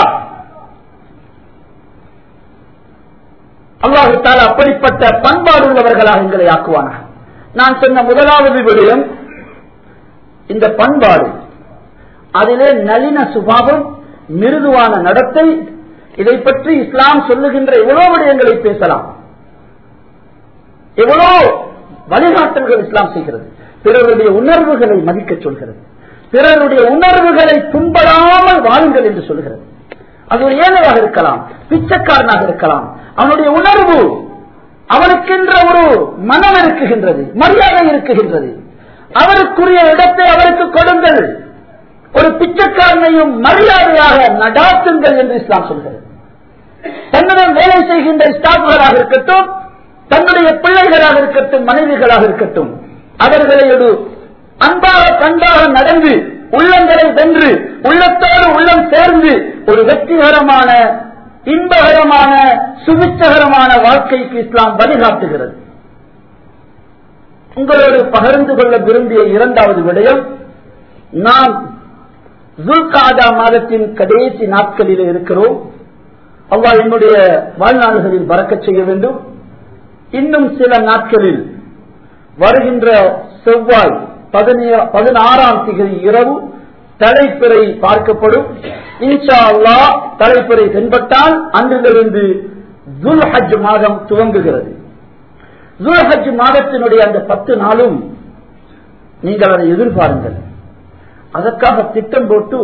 அல்லாஹுத்தால் அப்படிப்பட்ட பண்பாடு உள்ளவர்களாக எங்களை ஆக்குவானா நான் சொன்ன முதலாவது விடயம் இந்த பண்பாடு அதிலே நளின சுபாவம் மிருதுவான நடத்தை இதை பற்றி இஸ்லாம் சொல்லுகின்ற எவ்வளவு விடயங்களை பேசலாம் எவ்வளோ வழிகாட்டல்கள் இஸ்லாம் செய்கிறது பிறருடைய உணர்வுகளை மதிக்க சொல்கிறது பிறருடைய உணர்வுகளை துன்படாமல் வாழுங்கள் என்று சொல்கிறது அது ஒரு ஏழையாக இருக்கலாம் பிச்சைக்காரனாக இருக்கலாம் அவனுடைய உணர்வு அவனுக்கென்ற ஒரு மனம் இருக்குகின்றது மரியாதை இருக்குகின்றது அவருக்குரிய இடத்தை அவருக்கு கொடுங்கள் ஒரு பிச்சைக்காரனையும் மரியாதையாக நடாத்துங்கள் என்று இஸ்லாம் சொல்கிறது தன்னுடன் வேலை செய்கின்ற ஸ்டாஃப்களாக இருக்கட்டும் தன்னுடைய பிள்ளைகளாக இருக்கட்டும் மனைவிகளாக இருக்கட்டும் அவர்களை ஒரு அன்பாக பண்பாக நடந்து உள்ளங்களை வென்று உள்ளத்தோடு உள்ளம் சேர்ந்து ஒரு வெற்றிகரமான இன்பகரமான சுபிச்சகரமான வாழ்க்கைக்கு இஸ்லாம் வழிகாட்டுகிறது உங்களோடு பகிர்ந்து கொள்ள விரும்பிய இரண்டாவது விடயம் நாம் ஜுல்காதா மாதத்தின் கடைசி நாட்களில் இருக்கிறோம் அவ்வா என்னுடைய வாழ்நாள்களில் பறக்கச் செய்ய வேண்டும் இன்னும் சில நாட்களில் வருகின்ற செவ்வாய் பதினாறாம் திகதி இரவு தலைப்பிறை பார்க்கப்படும் இன்ஷா அல்லா தலைப்பிறை தென்பட்டால் அன்றிலிருந்து துல் ஹஜ் மாதம் துவங்குகிறது துல் ஹஜ் மாதத்தினுடைய அந்த பத்து நாளும் நீங்கள் அதை எதிர்பாருங்கள் அதற்காக திட்டம் போட்டு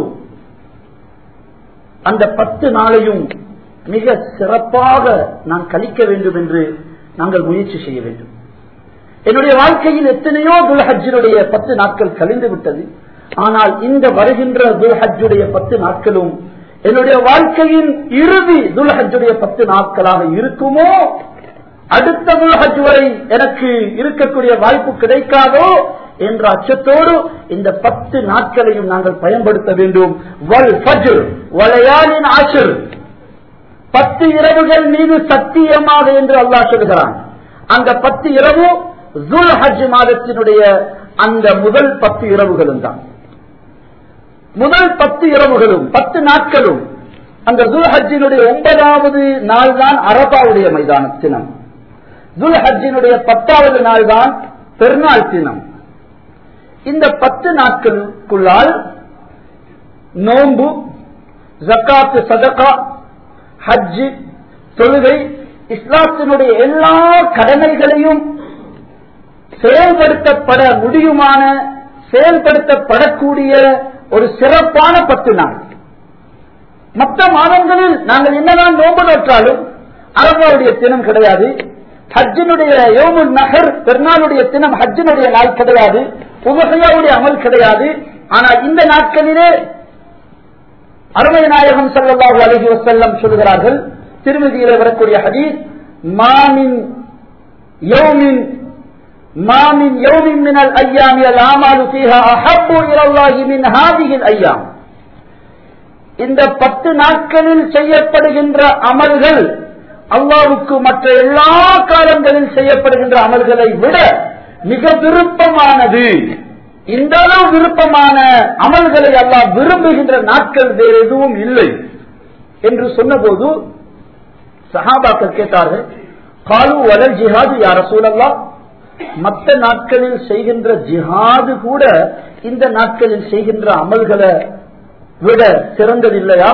அந்த பத்து நாளையும் மிக சிறப்பாக நான் கழிக்க வேண்டும் என்று நாங்கள் முயற்சி செய்ய வேண்டும் என்னுடைய வாழ்க்கையில் எத்தனையோ துல்ஹஜினுடைய பத்து நாட்கள் கழிந்து விட்டது ஆனால் இந்த வருகின்ற துல்ஹஜுடைய பத்து நாட்களும் என்னுடைய வாழ்க்கையின் இறுதி துல்ஹஜுடைய பத்து நாட்களாக இருக்குமோ அடுத்த துல்ஹஜ் வரை எனக்கு இருக்கக்கூடிய வாய்ப்பு கிடைக்காதோ என்ற அச்சத்தோடு இந்த பத்து நாட்களையும் நாங்கள் பயன்படுத்த வேண்டும் வல் ஃபஜ்ர் வளையாலின் ஆசிர் பத்து இரவுகள் மீது சத்தியமாக என்று அல்லாஹ் சொல்கிறான் அந்த பத்து இரவு ஜுல் ஹஜ் மாதத்தினுடைய அந்த முதல் பத்து இரவுகளும் தான் முதல் பத்து இரவுகளும் பத்து நாட்களும் அந்த துல் ஹஜ்ஜினுடைய ஒன்பதாவது நாள் தான் அரபாவுடைய மைதான தினம் துல் ஹஜ்ஜினுடைய பத்தாவது நாள் தான் பெருநாள் தினம் இந்த பத்து நாட்களுக்குள்ளால் நோன்பு ஜக்காத்து சதகா ஹஜ்ஜு தொழுகை இஸ்லாத்தினுடைய எல்லா கடமைகளையும் செயல்படுத்தப்பட முடியுமான செயல்படுத்தப்படக்கூடிய ஒரு சிறப்பான பத்து நாள் மற்ற மாதங்களில் நாங்கள் என்னதான் நோன்பு நோற்றாலும் அரபாவுடைய தினம் கிடையாது ஹஜ்ஜினுடைய யோமுல் நகர் பெருநாளுடைய தினம் ஹஜ்ஜினுடைய நாள் கிடையாது உபகையாவுடைய அமல் கிடையாது ஆனால் இந்த நாட்களிலே அருமை நாயகம் சல்லாஹூ அலஹி வசல்லம் சொல்கிறார்கள் திருமதியில வரக்கூடிய ஹதீஸ் மாமின் யோமின் மாமின் யோமின் மினல் ஐயாமி அல் ஆமாலு ஃபீஹா அஹப்பு இலல்லாஹி மின் ஹாதிஹில் ஐயாம் இந்த பத்து நாட்களில் செய்யப்படுகின்ற அமல்கள் அல்லாவுக்கு மற்ற எல்லா காலங்களில் செய்யப்படுகின்ற அமல்களை விட மிக விருப்பமானது இந்த அளவு விருப்பமான அமல்களை அல்லாஹ் விரும்புகின்ற நாட்கள் வேறு எதுவும் இல்லை என்று சொன்னபோது சஹாபாக்கள் கேட்டார்கள் காலு வலல் ஜிஹாது யார சூழல்லா மற்ற நாட்களில் செய்கின்ற ஜிஹாது கூட இந்த நாட்களில் செய்கின்ற அமல்களை விட சிறந்ததில்லையா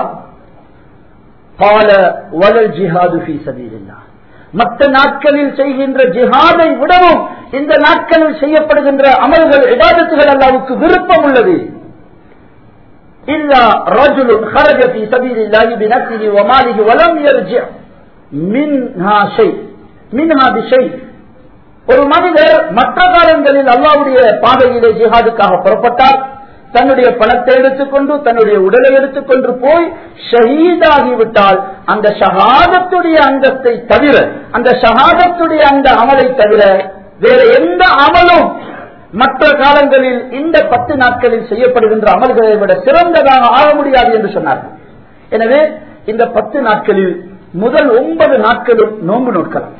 கால வலல் ஜிஹாது ஃபீ சபீலில்லா மற்ற நாட்களில் செய்கின்ற ஜிஹாதை விடவும் இந்த நாட்களில் செய்யப்படுகின்ற அமல்கள் இடாதத்துகள் அல்லாவுக்கு விருப்பம் உள்ளது இல்லா ரஜுலுன் خرج في سبيل الله بنفسه وماله ولم يرجع منها شيء منها بشيء ஒரு மனிதர் மற்ற காலங்களில் அல்லாவுடைய பாதையிலே ஜிஹாதுக்காக புறப்பட்டார் தன்னுடைய பணத்தை எடுத்துக்கொண்டு தன்னுடைய உடலை எடுத்துக்கொண்டு போய் ஷஹீதாகிவிட்டால் அந்த ஷஹாதத்துடைய அங்கத்தை தவிர அந்த ஷஹாதத்துடைய அந்த அமலை தவிர வேற எந்த அமலும் மற்ற காலங்களில் இந்த பத்து நாட்களில் செய்யப்படுகின்ற அமல்களை விட சிறந்ததாக ஆக முடியாது என்று சொன்னார்கள் எனவே இந்த பத்து நாட்களில் முதல் ஒன்பது நாட்களும் நோன்பு நோக்கலாம்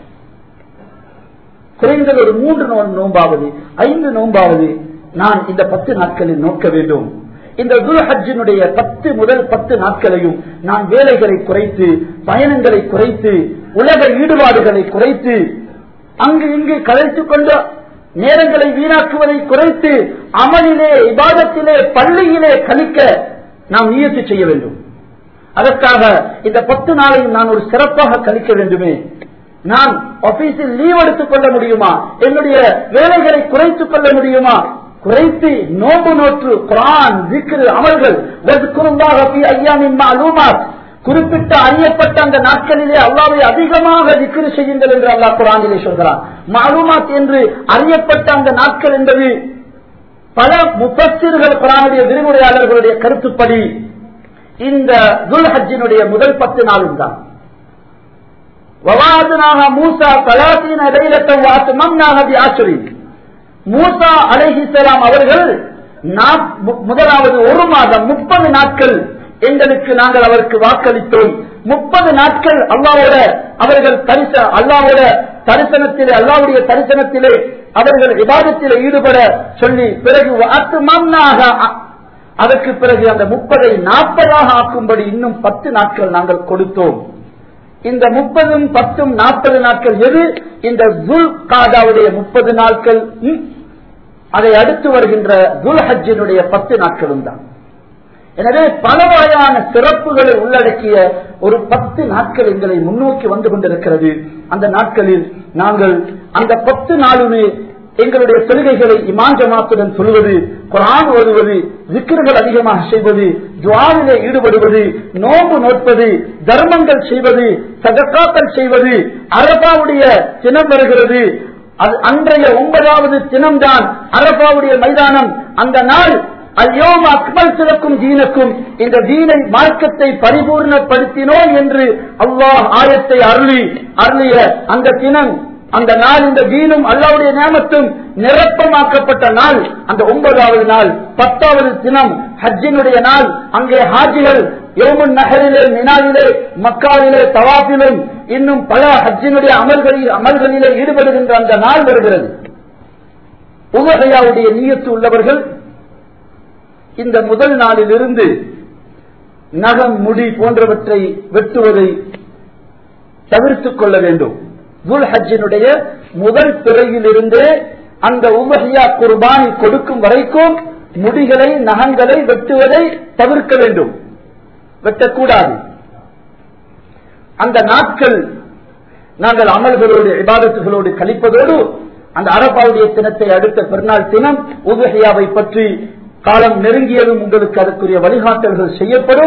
குறைந்தது ஒரு மூன்று நோன்பாவது ஐந்து நோன்பாவது நான் இந்த பத்து நாட்களில் நோக்க வேண்டும் இந்த துல்ஹஜினுடைய பத்து முதல் பத்து நாட்களையும் நான் வேலைகளை குறைத்து பயணங்களை குறைத்து உலக ஈடுபாடுகளை குறைத்து அங்கு இங்கு கலைத்துக் கொண்ட நேரங்களை வீணாக்குவதை குறைத்து அமலிலே இபாதத்திலே பள்ளியிலே கழிக்க நாம் முயற்சி செய்ய வேண்டும் அதற்காக இந்த பத்து நாளையும் நான் ஒரு சிறப்பாக கழிக்க வேண்டுமே நான் ஆபீஸில் லீவ் எடுத்துக் கொள்ள முடியுமா என்னுடைய வேலைகளை குறைத்துக் கொள்ள முடியுமா குறைத்து நோம்பு நோற்று குரான் விக்ரு அமல்கள் ஐயானின் மாலூமாத் குறிப்பிட்ட அறியப்பட்ட அந்த நாட்களிலே அல்லாவை அதிகமாக விக்ரு செய்யுங்கள் என்று அல்லாஹ் குரானிலே சொல்கிறார் மாலூமாத் என்று அறியப்பட்ட அந்த நாட்கள் என்பது பல முப்பத்திர்கள் குரானுடைய விரிவுரையாளர்களுடைய கருத்துப்படி இந்த துல்ஹஜினுடைய முதல் பத்து நாளும் தான் மூசா தலாத்தீன இடையிலட்டம் வாத்து மம்னாகதி ஆச்சரி மூசா அலைஹிசலாம் அவர்கள் முதலாவது ஒரு மாதம் முப்பது நாட்கள் எங்களுக்கு நாங்கள் அவருக்கு வாக்களித்தோம் முப்பது நாட்கள் அல்லாவோட அவர்கள் தரிச அல்லாவோட தரிசனத்திலே அல்லாவுடைய தரிசனத்திலே அவர்கள் விவாதத்திலே ஈடுபட சொல்லி பிறகு அதற்கு பிறகு அந்த முப்பதை நாற்பதாக ஆக்கும்படி இன்னும் பத்து நாட்கள் நாங்கள் கொடுத்தோம் இந்த முப்பதும் பத்தும் நாற்பது நாட்கள் எது இந்த துல் காதாவுடைய முப்பது நாட்கள் அதை அடுத்து வருகின்ற துல் ஹஜ்ஜினுடைய பத்து நாட்களும் தான் எனவே பல வகையான சிறப்புகளை உள்ளடக்கிய ஒரு பத்து நாட்கள் எங்களை முன்னோக்கி வந்து கொண்டிருக்கிறது அந்த நாட்களில் நாங்கள் அந்த பத்து நாளுமே எங்களுடைய தொழுகைகளை இமான் ஜமாத்துடன் சொல்வது குரான் ஓதுவது விக்கிர்கள் அதிகமாக செய்வது ஜுவாவிலே ஈடுபடுவது நோம்பு நோட்பது தர்மங்கள் செய்வது சதக்காக்கள் செய்வது அரபாவுடைய தினம் வருகிறது அது அன்றைய ஒன்பதாவது தினம்தான் அரபாவுடைய மைதானம் அந்த நாள் அல்யோம் அக்மல் சிறக்கும் தீனுக்கும் இந்த தீனை மார்க்கத்தை பரிபூர்ணப்படுத்தினோம் என்று அல்லாஹ் ஆயத்தை அருளி அருளிய அந்த தினம் அந்த நாள் இந்த தீனும் அல்லாவுடைய நியமத்தும் நிரப்பமாக்கப்பட்ட நாள் அந்த ஒன்பதாவது நாள் பத்தாவது தினம் ஹஜ்ஜினுடைய நாள் அங்கே ஹாஜிகள் யோமன் நகரிலே மினாவிலே மக்காவிலே தவாப்பிலும் இன்னும் பல ஹஜ்ஜினுடைய அமல்களில் அமல்களிலே ஈடுபடுகின்ற அந்த நாள் வருகிறது உலகையாவுடைய நீயத்து உள்ளவர்கள் இந்த முதல் நாளிலிருந்து நகம் முடி போன்றவற்றை வெட்டுவதை தவிர்த்துக் கொள்ள வேண்டும் துல் ஹஜ்ஜினுடைய முதல் பிறையிலிருந்தே அந்த உமஹியா குர்பானி கொடுக்கும் வரைக்கும் முடிகளை நகங்களை வெட்டுவதை தவிர்க்க வேண்டும் வெட்டக்கூடாது அந்த நாட்கள் நாங்கள் அமல்களோடு இபாதத்துகளோடு கழிப்பதோடு அந்த அரபாவுடைய தினத்தை அடுத்த பெருநாள் தினம் உபஹியாவை பற்றி காலம் நெருங்கியதும் உங்களுக்கு அதற்குரிய வழிகாட்டல்கள் செய்யப்படும்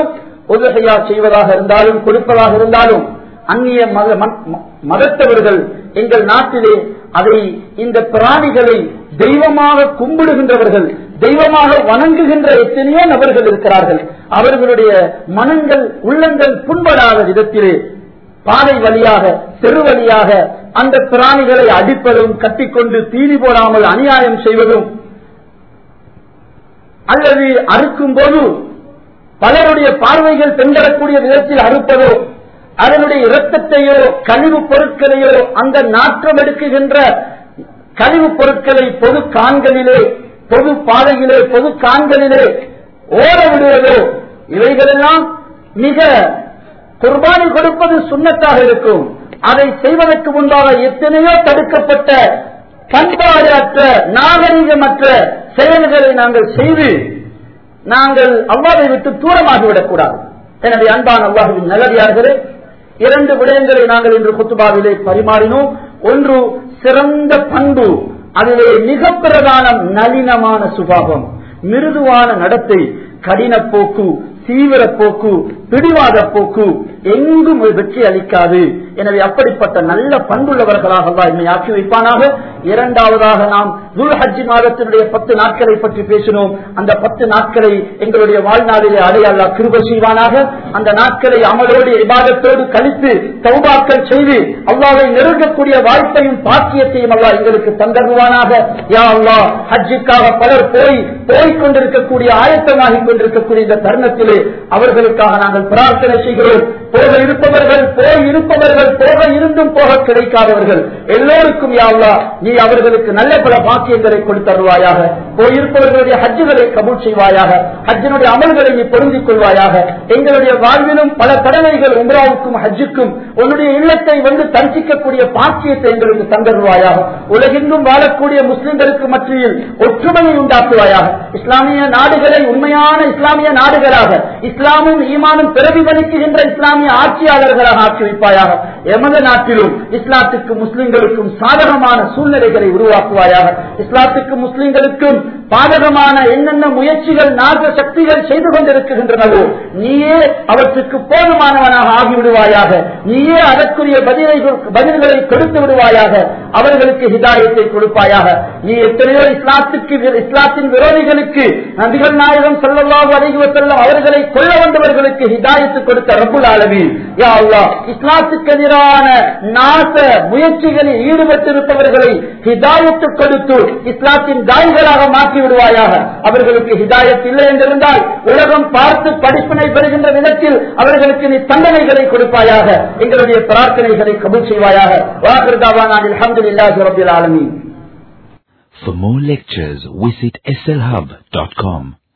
உதகையா செய்வதாக இருந்தாலும் கொடுப்பதாக இருந்தாலும் அந்நிய மத ம- மதத்தவர்கள் எங்கள் நாட்டிலே அதை இந்த பிராணிகளை தெய்வமாக கும்பிடுகின்றவர்கள் தெய்வமாக வணங்குகின்ற எத்தனையோ நபர்கள் இருக்கிறார்கள் அவர்களுடைய மனங்கள் உள்ளங்கள் புண்படாத விதத்திலே பாதை வழியாக தெரு வழியாக அந்த பிராணிகளை அடிப்பதும் கட்டிக்கொண்டு தீனி போடாமல் அநியாயம் செய்வதும் அல்லது அறுக்கும் போது பலருடைய பார்வைகள் தென்படக்கூடிய விதத்தில் அறுப்பதோ அதனுடைய இரத்தத்தையோ கழிவுப் பொருட்களையோ அந்த நாற்றம் எடுக்குகின்ற கழிவுப் பொருட்களை பொது கான்களிலே பொது பாதையிலே பொது கான்களிலே ஓட விடுவதோ இவைகளெல்லாம் மிக குர்பானி கொடுப்பது சுண்ணத்தாக இருக்கும் அதை செய்வதற்கு முன்பாக எத்தனையோ தடுக்கப்பட்ட பண்பாடற்ற நாகரிகமற்ற செயல்களை நாங்கள் செய்து நாங்கள் அவ்வாவை விட்டு தூரமாகிவிடக் கூடாது எனவே அன்பான அல்லாஹுவின் நல்லடியார்களே இரண்டு விடயங்களை நாங்கள் இன்று குத்துபாவிலே பரிமாறினோம் ஒன்று சிறந்த பண்பு அதிலே மிக பிரதானம் நளினமான சுபாவம் மிருதுவான நடத்தை கடின போக்கு தீவிர போக்கு பிடிவாத போக்கு எங்கும் வெற்றி அளிக்காது எனவே அப்படிப்பட்ட நல்ல பண்புள்ளவர்களாக அல்லாஹ் என்னை ஆக்கி வைப்பானாக இரண்டாவதாக நாம் துல் ஹஜ்ஜி மாதத்தினுடைய பத்து நாட்களை பற்றி பேசினோம் அந்த பத்து நாட்களை எங்களுடைய வாழ்நாளிலே அடைய அல்லாஹ் கிருப செய்வானாக அந்த நாட்களை அமலோடு இபாதத்தோடு கழித்து தௌபாக்கள் செய்து அல்லாவை நெருங்கக்கூடிய வாய்ப்பையும் பாக்கியத்தையும் அல்லாஹ் எங்களுக்கு தந்தருவானாக யா அல்லாஹ் ஹஜ்ஜுக்காக பலர் போய் போய்க் கொண்டிருக்கக்கூடிய ஆயத்தமாகிக் கொண்டிருக்கக்கூடிய இந்த தருணத்திலே அவர்களுக்காக நாங்கள் பிரார்த்தனை செய்கிறோம் போக இருப்பவர்கள் போய் இருப்பவர்கள் போக இருந்தும் போக கிடைக்காதவர்கள் எல்லோருக்கும் யாவ்லா நீ அவர்களுக்கு நல்ல பல பாக்கியங்களை கொடுத்தருவாயாக போயிருப்பவர்களுடைய ஹஜ்ஜுகளை கபூல் செய்வாயாக ஹஜ்ஜினுடைய அமல்களை நீ பொருந்திக் கொள்வாயாக எங்களுடைய வாழ்விலும் பல கடமைகள் உம்ராவுக்கும் ஹஜ்ஜுக்கும் உன்னுடைய இல்லத்தை வந்து தரிசிக்கக்கூடிய பாக்கியத்தை எங்களுக்கு தந்தருவாயாக உலகெங்கும் வாழக்கூடிய முஸ்லிம்களுக்கு மத்தியில் ஒற்றுமையை உண்டாக்குவாயாக இஸ்லாமிய நாடுகளை உண்மையான இஸ்லாமிய நாடுகளாக இஸ்லாமும் ஈமானும் பிரதிபலிக்குகின்ற இஸ்லாமிய ஆட்சியாளர்களாக ஆக்கி வைப்பாயாக எமது நாட்டிலும் இஸ்லாத்துக்கு முஸ்லிம்களுக்கும் சாதகமான சூழ்நிலைகளை உருவாக்குவாயாக இஸ்லாத்துக்கு முஸ்லிம்களுக்கும் பாதகமான என்னென்ன முயற்சிகள் நாக சக்திகள் செய்து கொண்டிருக்கின்றனவோ நீயே அவற்றுக்கு போதுமானவனாக ஆகிவிடுவாயாக நீயே அதற்குரிய பதிலை பதில்களை கொடுத்து விடுவாயாக அவர்களுக்கு ஹிதாயத்தை கொடுப்பாயாக நீ எத்தனையோ இஸ்லாத்துக்கு இஸ்லாத்தின் விரோதிகளுக்கு நபிகள் நாயகம் சொல்லவாக அறிவுவத்தெல்லாம் அவர்களை கொல்ல வந்தவர்களுக்கு ஹிதாயத்து கொடுத்த ரபுல் ஆலமி யா அல்லாஹ் இஸ்லாத்துக்கு எதிரான நாச முயற்சிகளில் ஈடுபட்டிருப்பவர்களை ஹிதாயத்து கொடுத்து இஸ்லாத்தின் தாய்களாக மாற்றி விடுவாயாக அவர்களுக்கு ஹிதாயத் இல்லை என்றிருந்தால் உலகம் பார்த்து படிப்பினை பெறுகின்ற விதத்தில் அவர்களுக்கு நீ தண்டனைகளை கொடுப்பாயாக எங்களுடைய பிரார்த்தனைகளை கபூல் செய்வாயாக வாக்குதாவான அலமதுல்லாஹி ரபில் ஆலமீன் For more lectures, visit slhub.com.